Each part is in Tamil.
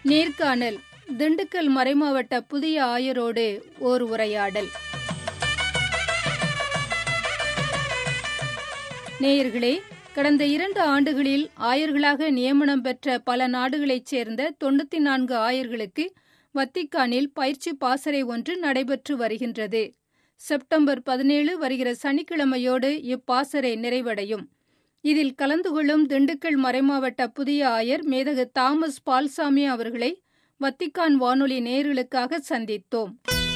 நேர்காணல் திண்டுக்கல் மறைமாவட்ட புதிய ஆயரோடு ஓர் உரையாடல் நேயர்களே கடந்த இரண்டு ஆண்டுகளில் ஆயர்களாக நியமனம் பெற்ற பல நாடுகளைச் சேர்ந்த தொண்ணூத்தி நான்கு ஆயர்களுக்கு வத்திக்கானில் பயிற்சி பாசறை ஒன்று நடைபெற்று வருகின்றது செப்டம்பர் பதினேழு வருகிற சனிக்கிழமையோடு இப்பாசறை நிறைவடையும் இதில் கலந்து கொள்ளும் திண்டுக்கல் மறைமாவட்ட புதிய ஆயர் மேதகு தாமஸ் பால்சாமி அவர்களை வத்திக்கான் வானொலி நேயர்களுக்காக சந்தித்தோம்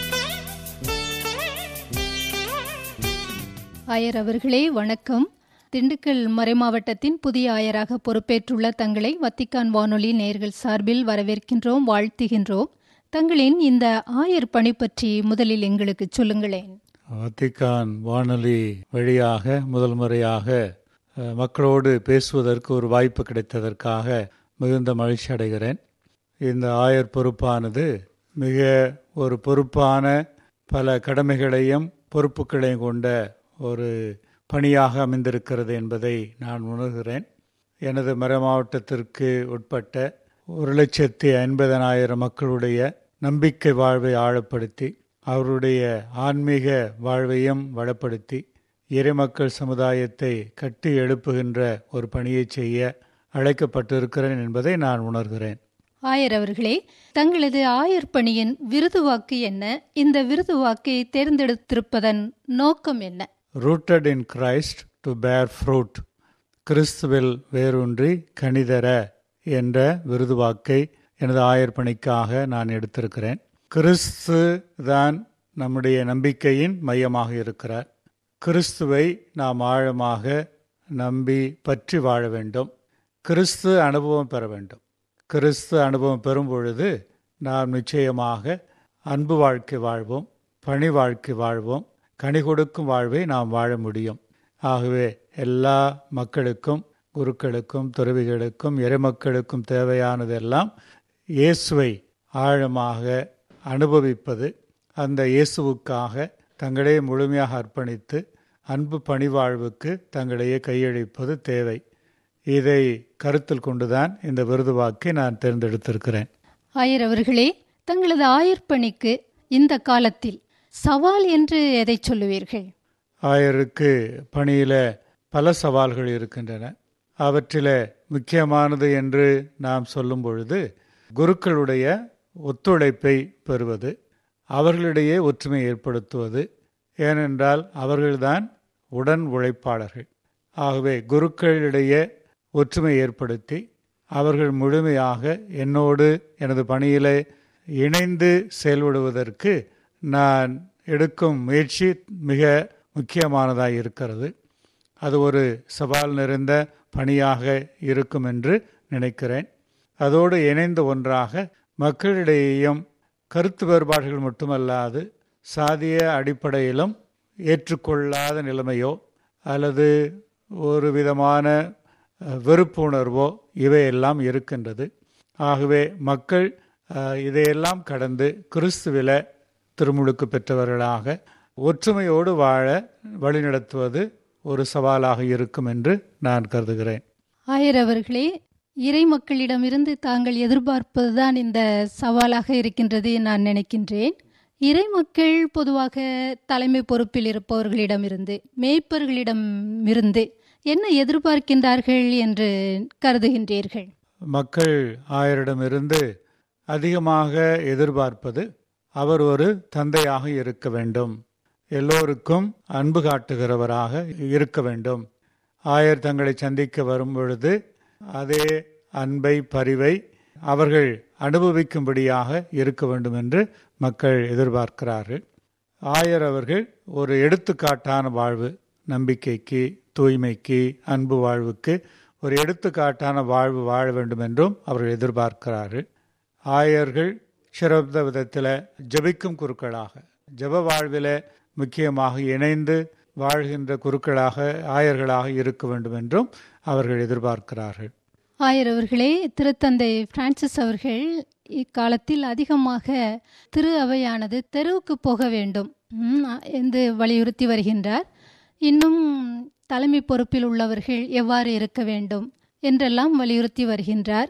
ஆயர் அவர்களே வணக்கம் திண்டுக்கல் மறைமாவட்டத்தின் புதிய ஆயராக பொறுப்பேற்றுள்ள தங்களை வத்திக்கான் வானொலி நேர்கள் சார்பில் வரவேற்கின்றோம் வாழ்த்துகின்றோம் தங்களின் இந்த ஆயர் பணி பற்றி முதலில் எங்களுக்கு சொல்லுங்களேன் வத்திக்கான் வானொலி வழியாக முதல் முறையாக அஹ், மக்களோடு பேசுவதற்கு ஒரு வாய்ப்பு கிடைத்ததற்காக மிகுந்த மகிழ்ச்சி அடைகிறேன் இந்த ஆயர் பொறுப்பானது மிக ஒரு பொறுப்பான பல கடமைகளையும் பொறுப்புகளையும் கொண்ட ஒரு பணியாக அமைந்திருக்கிறது என்பதை நான் உணர்கிறேன் எனது மர மாவட்டத்திற்கு உட்பட்ட ஒரு லட்சத்தி ஐம்பதனாயிரம் மக்களுடைய நம்பிக்கை வாழ்வை ஆழப்படுத்தி அவருடைய ஆன்மீக வாழ்வையும் வளப்படுத்தி இறைமக்கள் சமுதாயத்தை கட்டி எழுப்புகின்ற ஒரு பணியை செய்ய அழைக்கப்பட்டிருக்கிறேன் என்பதை நான் உணர்கிறேன் ஆயர் அவர்களே தங்களது ஆயர் பணியின் விருது வாக்கு என்ன இந்த விருது வாக்கை தேர்ந்தெடுத்திருப்பதன் நோக்கம் என்ன rooted in Christ to bear fruit கிறிஸ்துவில் வேரூன்றி கனிதர என்ற விருது வாக்கை எனது ஆயர் பணிக்காக நான் எடுத்திருக்கிறேன் கிறிஸ்து தான் நம்முடைய நம்பிக்கையின் மையமாக இருக்கிறார் கிறிஸ்துவை நாம் ஆழமாக நம்பி பற்றி வாழ வேண்டும் கிறிஸ்து அனுபவம் பெற வேண்டும் கிறிஸ்து அனுபவம் பெறும் பொழுது நாம் நிச்சயமாக அன்பு வாழ்க்கை வாழ்வோம் பணி வாழ்க்கை வாழ்வோம் கனி கொடுக்கும் வாழ்வை நாம் வாழ முடியும் ஆகவே எல்லா மக்களுக்கும் குருக்களுக்கும் துறவிகளுக்கும் இறைமக்களுக்கும் தேவையானதெல்லாம் இயேசுவை ஆழமாக அனுபவிப்பது அந்த இயேசுவுக்காக தங்களே முழுமையாக அர்ப்பணித்து அன்பு பணிவாழ்வுக்கு தங்களையே கையளிப்பது தேவை இதை கருத்தில் கொண்டுதான் இந்த விருது வாக்கை நான் தேர்ந்தெடுத்திருக்கிறேன் ஆயர் அவர்களே தங்களது ஆயர் பணிக்கு இந்த காலத்தில் சவால் என்று எதை சொல்லுவீர்கள் ஆயருக்கு பணியில பல சவால்கள் இருக்கின்றன அவற்றில முக்கியமானது என்று நாம் சொல்லும் பொழுது குருக்களுடைய ஒத்துழைப்பை பெறுவது அவர்களிடையே ஒற்றுமை ஏற்படுத்துவது ஏனென்றால் அவர்கள்தான் உடன் உழைப்பாளர்கள் ஆகவே குருக்களிடையே ஒற்றுமை ஏற்படுத்தி அவர்கள் முழுமையாக என்னோடு எனது பணியிலே இணைந்து செயல்படுவதற்கு நான் எடுக்கும் முயற்சி மிக முக்கியமானதாக இருக்கிறது அது ஒரு சவால் நிறைந்த பணியாக இருக்கும் என்று நினைக்கிறேன் அதோடு இணைந்த ஒன்றாக மக்களிடையேயும் கருத்து வேறுபாடுகள் மட்டுமல்லாது சாதிய அடிப்படையிலும் ஏற்றுக்கொள்ளாத நிலைமையோ அல்லது ஒரு விதமான அஹ், வெறுப்புணர்வோ இவையெல்லாம் இருக்கின்றது ஆகவே மக்கள் அஹ், இதையெல்லாம் கடந்து கிறிஸ்துவில திருமுழுக்கு பெற்றவர்களாக ஒற்றுமையோடு வாழ வழிநடத்துவது ஒரு சவாலாக இருக்கும் என்று நான் கருதுகிறேன் ஆயர் அவர்களே இறை மக்களிடமிருந்து தாங்கள் எதிர்பார்ப்பதுதான் இந்த சவாலாக இருக்கின்றது நான் நினைக்கின்றேன் இறை மக்கள் பொதுவாக தலைமை பொறுப்பில் இருப்பவர்களிடமிருந்து மேய்ப்பர்களிடமிருந்து என்ன எதிர்பார்க்கின்றார்கள் என்று கருதுகின்றீர்கள் மக்கள் ஆயரிடமிருந்து அதிகமாக எதிர்பார்ப்பது அவர் ஒரு தந்தையாக இருக்க வேண்டும் எல்லோருக்கும் அன்பு காட்டுகிறவராக இருக்க வேண்டும் ஆயர் தங்களை சந்திக்க வரும் பொழுது அதே அன்பை பரிவை அவர்கள் அனுபவிக்கும்படியாக இருக்க வேண்டும் என்று மக்கள் எதிர்பார்க்கிறார்கள் ஆயர் அவர்கள் ஒரு எடுத்துக்காட்டான வாழ்வு நம்பிக்கைக்கு தூய்மைக்கு அன்பு வாழ்வுக்கு ஒரு எடுத்துக்காட்டான வாழ்வு வாழ வேண்டும் என்றும் அவர்கள் எதிர்பார்க்கிறார்கள் ஆயர்கள் சிறந்த விதத்தில் ஜெபிக்கும் குருக்களாக ஜெப வாழ்வில் முக்கியமாக இணைந்து வாழ்கின்ற குருக்களாக ஆயர்களாக இருக்க வேண்டும் என்றும் அவர்கள் எதிர்பார்க்கிறார்கள் ஆயர் அவர்களே திருத்தந்தை பிரான்சிஸ் அவர்கள் இக்காலத்தில் அதிகமாக திரு அவையானது தெருவுக்கு போக வேண்டும் ம், என்று வலியுறுத்தி வருகின்றார் இன்னும் தலைமை பொறுப்பில் உள்ளவர்கள் எவ்வாறு இருக்க வேண்டும் என்றெல்லாம் வலியுறுத்தி வருகின்றார்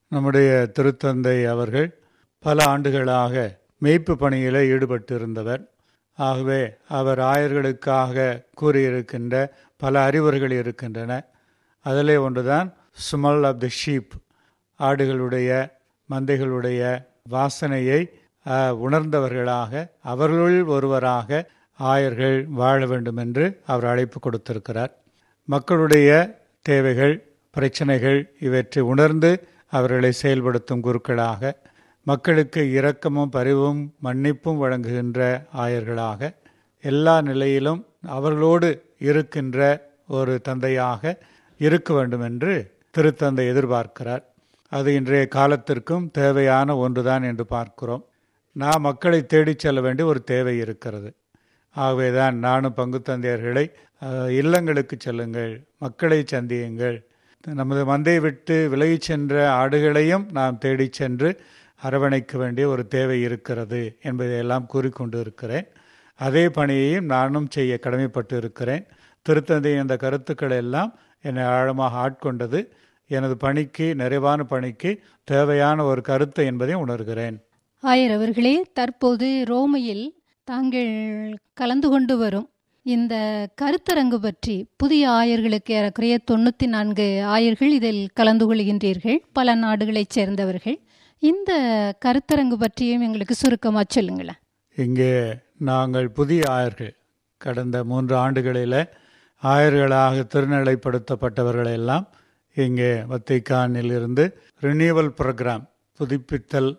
நம்முடைய திருத்தந்தை அவர்கள் பல ஆண்டுகளாக மெய்ப்பு பணியில் ஈடுபட்டு இருந்தவர் ஆகவே அவர் ஆயர்களுக்காக கூறியிருக்கின்ற பல அறிவுரைகள் இருக்கின்றன அதிலே ஒன்றுதான் சுமல் ஆஃப் தி ஷீப் ஆடுகளுடைய மந்தைகளுடைய வாசனையை உணர்ந்தவர்களாக அவர்களுள் ஒருவராக ஆயர்கள் வாழ வேண்டும் என்று அவர் அழைப்பு கொடுத்திருக்கிறார் மக்களுடைய தேவைகள் பிரச்சனைகள் இவற்றை உணர்ந்து அவர்களை செயல்படுத்தும் குருக்களாக மக்களுக்கு இரக்கமும் பரிவும் மன்னிப்பும் வழங்குகின்ற ஆயர்களாக எல்லா நிலையிலும் அவர்களோடு இருக்கின்ற ஒரு தந்தையாக இருக்க வேண்டும் என்று திருத்தந்தை எதிர்பார்க்கிறார் அது இன்றைய காலத்திற்கும் தேவையான ஒன்றுதான் என்று பார்க்கிறோம் நான் மக்களை தேடிச் செல்ல வேண்டிய ஒரு தேவை இருக்கிறது ஆகவேதான் நானும் பங்கு தந்தையர்களை இல்லங்களுக்கு செல்லுங்கள் மக்களை சந்தியுங்கள் நமது மந்தையை விட்டு விலகிச் சென்ற ஆடுகளையும் நாம் தேடிச் சென்று அரவணைக்க வேண்டிய ஒரு தேவை இருக்கிறது என்பதையெல்லாம் கூறிக்கொண்டு இருக்கிறேன் அதே பணியையும் நானும் செய்ய கடமைப்பட்டு இருக்கிறேன் திருத்தந்தை இந்த கருத்துக்கள் எல்லாம் என்னை ஆழமாக ஆட்கொண்டது எனது பணிக்கு நிறைவான பணிக்கு தேவையான ஒரு கருத்து என்பதை உணர்கிறேன் ஆயர் அவர்களே தற்போது ரோமையில் தாங்கள் கலந்து கொண்டு வரும் இந்த கருத்தரங்கு பற்றி புதிய ஆயர்களுக்கு ஏறக்குறைய தொண்ணூற்றி நான்கு ஆயர்கள் இதில் கலந்து கொள்கின்றீர்கள் பல நாடுகளைச் சேர்ந்தவர்கள் இந்த கருத்தரங்கு பற்றியும் எங்களுக்கு சுருக்கமாக சொல்லுங்களேன் இங்கே நாங்கள் புதிய ஆயர்கள் கடந்த மூன்று ஆண்டுகளில் ஆயர்களாக திருநிலைப்படுத்தப்பட்டவர்கள் எல்லாம் இங்கே வத்திக்கானில் இருந்து ரினியூவல் ப்ரோக்ராம் புதுப்பித்தல்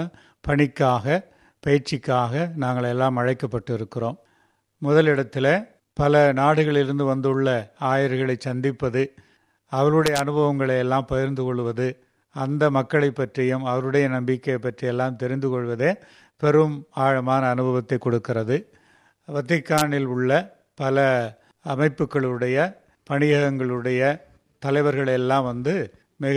பணிக்காக பயிற்சிக்காக நாங்கள் எல்லாம் அழைக்கப்பட்டு இருக்கிறோம் முதலிடத்தில் பல நாடுகளிலிருந்து வந்துள்ள ஆயர்களை சந்திப்பது அவருடைய அனுபவங்களை எல்லாம் பகிர்ந்து கொள்வது அந்த மக்களை பற்றியும் அவருடைய நம்பிக்கையை பற்றியெல்லாம் தெரிந்து கொள்வதே பெரும் ஆழமான அனுபவத்தை கொடுக்கிறது வத்திக்கானில் உள்ள பல அமைப்புகளுடைய பணியகங்களுடைய தலைவர்கள் எல்லாம் வந்து மிக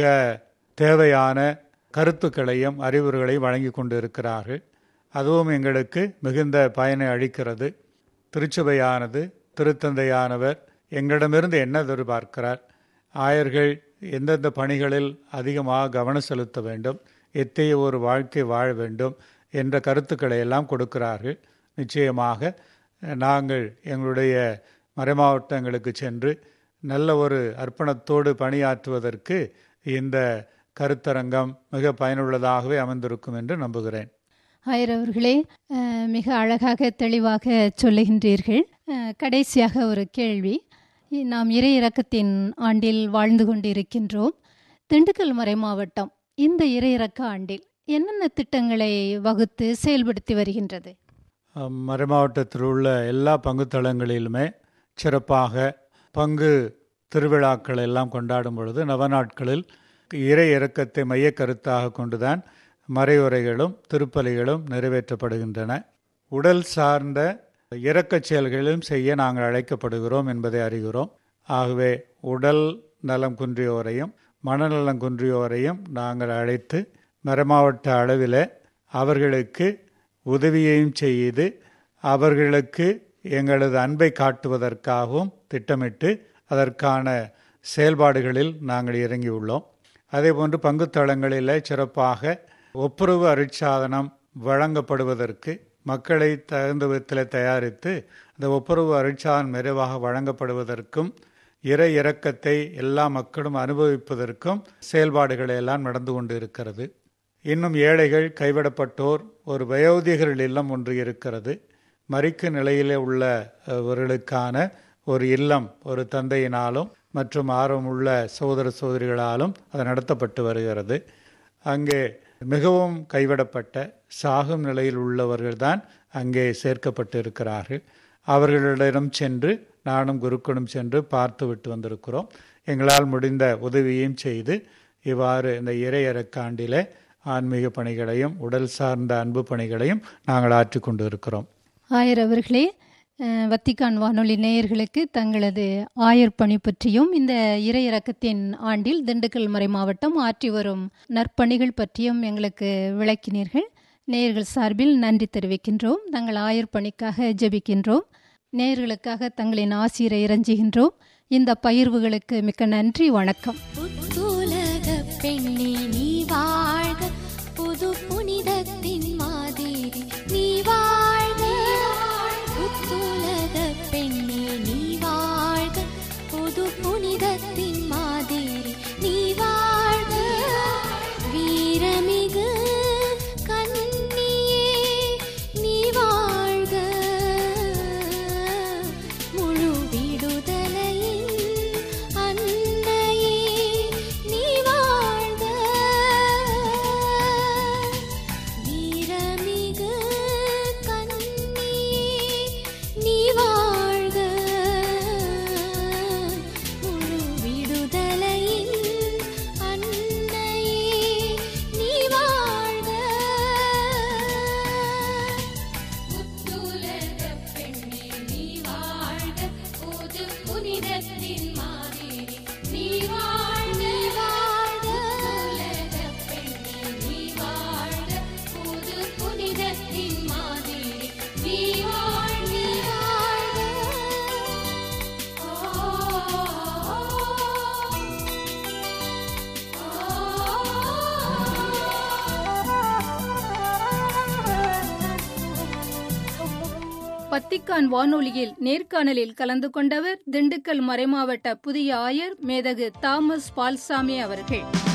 தேவையான கருத்துக்களையும் அறிவுரைகளையும் வழங்கி கொண்டு இருக்கிறார்கள் அதுவும் எங்களுக்கு மிகுந்த பயனை அளிக்கிறது திருச்சபையானது திருத்தந்தையானவர் எங்களிடமிருந்து என்ன எதிர்பார்க்கிறார் ஆயர்கள் எந்தெந்த பணிகளில் அதிகமாக கவனம் செலுத்த வேண்டும் எத்தகைய ஒரு வாழ்க்கை வாழ வேண்டும் என்ற கருத்துக்களை எல்லாம் கொடுக்கிறார்கள் நிச்சயமாக நாங்கள் எங்களுடைய மறைமாவட்டங்களுக்கு சென்று நல்ல ஒரு அர்ப்பணத்தோடு பணியாற்றுவதற்கு இந்த கருத்தரங்கம் மிக பயனுள்ளதாகவே அமைந்திருக்கும் என்று நம்புகிறேன் ஆயர் அவர்களே மிக அழகாக தெளிவாக சொல்லுகின்றீர்கள் கடைசியாக ஒரு கேள்வி நாம் இறை இறக்கத்தின் ஆண்டில் வாழ்ந்து கொண்டிருக்கின்றோம் திண்டுக்கல் மறை மாவட்டம் இந்த இறை இறக்க ஆண்டில் என்னென்ன திட்டங்களை வகுத்து செயல்படுத்தி வருகின்றது மறைமாவட்டத்தில் உள்ள எல்லா பங்கு தளங்களிலுமே சிறப்பாக பங்கு திருவிழாக்கள் எல்லாம் கொண்டாடும் பொழுது நவநாட்களில் இறை இறக்கத்தை மைய கருத்தாக கொண்டுதான் மறையுரைகளும் திருப்பலிகளும் நிறைவேற்றப்படுகின்றன உடல் சார்ந்த இறக்கச் செயல்களிலும் செய்ய நாங்கள் அழைக்கப்படுகிறோம் என்பதை அறிகிறோம் ஆகவே உடல் நலம் குன்றியோரையும் மனநலம் குன்றியோரையும் நாங்கள் அழைத்து மரமாவட்ட அளவில் அவர்களுக்கு உதவியையும் செய்து அவர்களுக்கு எங்களது அன்பை காட்டுவதற்காகவும் திட்டமிட்டு அதற்கான செயல்பாடுகளில் நாங்கள் இறங்கியுள்ளோம் அதேபோன்று பங்குத்தளங்களில் சிறப்பாக ஒப்புரவு அருட்சாதனம் வழங்கப்படுவதற்கு மக்களை தகுந்த விதத்தில் தயாரித்து அந்த ஒப்புரவு அருட்சாதனம் நிறைவாக வழங்கப்படுவதற்கும் இறை இறக்கத்தை எல்லா மக்களும் அனுபவிப்பதற்கும் செயல்பாடுகள் எல்லாம் நடந்து கொண்டு இருக்கிறது இன்னும் ஏழைகள் கைவிடப்பட்டோர் ஒரு வயோதிகர்கள் இல்லம் ஒன்று இருக்கிறது மறிக்கு நிலையிலே உள்ளவர்களுக்கான ஒரு இல்லம் ஒரு தந்தையினாலும் மற்றும் ஆர்வமுள்ள சகோதர சகோதரிகளாலும் அது நடத்தப்பட்டு வருகிறது அங்கே மிகவும் கைவிடப்பட்ட சாகும் நிலையில் உள்ளவர்கள்தான் அங்கே சேர்க்கப்பட்டு இருக்கிறார்கள் அவர்களிடம் சென்று நானும் குருக்களும் சென்று பார்த்து விட்டு வந்திருக்கிறோம் எங்களால் முடிந்த உதவியும் செய்து இவ்வாறு இந்த இறையறக்காண்டிலே ஆன்மீக பணிகளையும் உடல் சார்ந்த அன்பு பணிகளையும் நாங்கள் ஆற்றிக்கொண்டு இருக்கிறோம் ஆயர் அவர்களே வத்திக்கான் வானொலி நேயர்களுக்கு தங்களது ஆயர் பணி பற்றியும் இந்த இறை இறக்கத்தின் ஆண்டில் திண்டுக்கல் மறை மாவட்டம் ஆற்றி வரும் நற்பணிகள் பற்றியும் எங்களுக்கு விளக்கினீர்கள் நேயர்கள் சார்பில் நன்றி தெரிவிக்கின்றோம் தங்கள் ஆயர் பணிக்காக ஜெபிக்கின்றோம் நேயர்களுக்காக தங்களின் ஆசிரியரை இறஞ்சுகின்றோம் இந்த பயிர்வுகளுக்கு மிக்க நன்றி வணக்கம் புத்துலக பெண்ணே நீ வாழ்க புது புனிதத்தின் மாதிரி நீ வாழ்க புத்துலக பெண்ணே நீ வாழ்க புது புனிதத்தின் மாதிரி நீ வாழ்க வீரமிகு கன்னியே நீ வாழ்க முழு விடுதலையின் அன்னையே நீ வாழ்க வீரமிகு கன்னியே நீ வாழ்க முழு விடுதலையின் அன்னையே நீ வாழ்க புத்துலக பெண்ணே நீ வாழ்க புது புனிதத்தின் மாதிரி நீ வாழ்க புத்துலக பெண்ணே நீ வாழ்க புது புனிதத்தின் மாதிரி நீ வாழ்க நீ பத்திக்கான் வானொலியில் நேர்காணலில் கலந்து கொண்டவர் திண்டுக்கல் மறைமாவட்ட புதிய ஆயர் மேதகு தாமஸ் பால்சாமி அவர்கள்